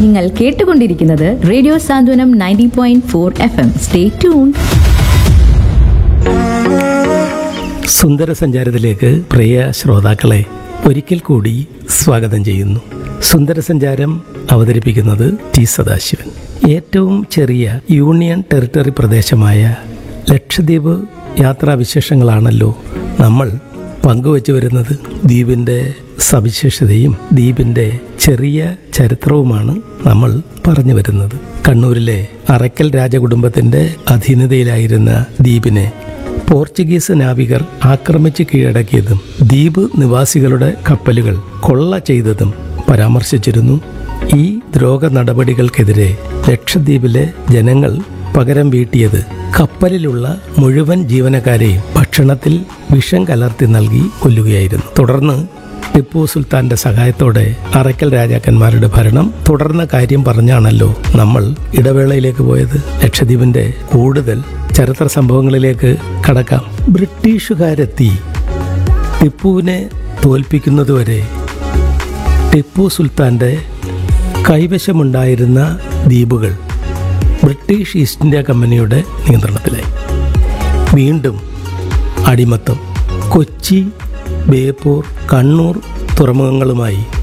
നിങ്ങൾ കേട്ടുകൊണ്ടിരിക്കുന്നത് radio Santhwanam ninety point four F M stay tune സുന്ദര സഞ്ചാരത്തിലേക്ക് പ്രിയ ശ്രോതാക്കളെ ഒരിക്കൽ കൂടി സ്വാഗതം ചെയ്യുന്നു സുന്ദര സഞ്ചാരം അവതരിപ്പിക്കുന്നത് ടി സദാശിവൻ ഏറ്റവും ചെറിയ യൂണിയൻ ടെറിട്ടറി പ്രദേശമായ ലക്ഷദ്വീപ് യാത്രാവിശേഷങ്ങളാണല്ലോ നമ്മൾ പങ്കുവച്ചു വരുന്നത് ദ്വീപിൻ്റെ സവിശേഷതയും ദ്വീപിൻ്റെ ചെറിയ ചരിത്രവുമാണ് നമ്മൾ പറഞ്ഞു വരുന്നത് കണ്ണൂരിലെ അറയ്ക്കൽ രാജകുടുംബത്തിൻ്റെ അധീനതയിലായിരുന്ന ദ്വീപിനെ പോർച്ചുഗീസ് നാവികർ ആക്രമിച്ച് കീഴടക്കിയതും ദ്വീപ് നിവാസികളുടെ കപ്പലുകൾ കൊള്ള ചെയ്തതും പരാമർശിച്ചിരുന്നു ഈ ദ്രോഹ നടപടികൾക്കെതിരെ ലക്ഷദ്വീപിലെ ജനങ്ങൾ പകരം വീട്ടിയത് കപ്പലിലുള്ള മുഴുവൻ ജീവനക്കാരെയും ഭക്ഷണത്തിൽ വിഷം കലർത്തി നൽകി കൊല്ലുകയായിരുന്നു തുടർന്ന് ടിപ്പു സുൽത്താന്റെ സഹായത്തോടെ അറയ്ക്കൽ രാജാക്കന്മാരുടെ ഭരണം തുടർന്ന കാര്യം പറഞ്ഞാണല്ലോ നമ്മൾ ഇടവേളയിലേക്ക് പോയത് ലക്ഷദ്വീപിന്റെ കൂടുതൽ ചരിത്ര സംഭവങ്ങളിലേക്ക് കടക്കാം ബ്രിട്ടീഷുകാരെത്തി ടിപ്പുവിനെ തോൽപ്പിക്കുന്നതുവരെ ടിപ്പു സുൽത്താന്റെ കൈവശമുണ്ടായിരുന്ന ദ്വീപുകൾ ബ്രിട്ടീഷ് ഈസ്റ്റ് ഇന്ത്യ കമ്പനിയുടെ നിയന്ത്രണത്തിലായി വീണ്ടും അടിമത്തം കൊച്ചി ബേപ്പൂർ കണ്ണൂർ തുറമുഖങ്ങളുമായി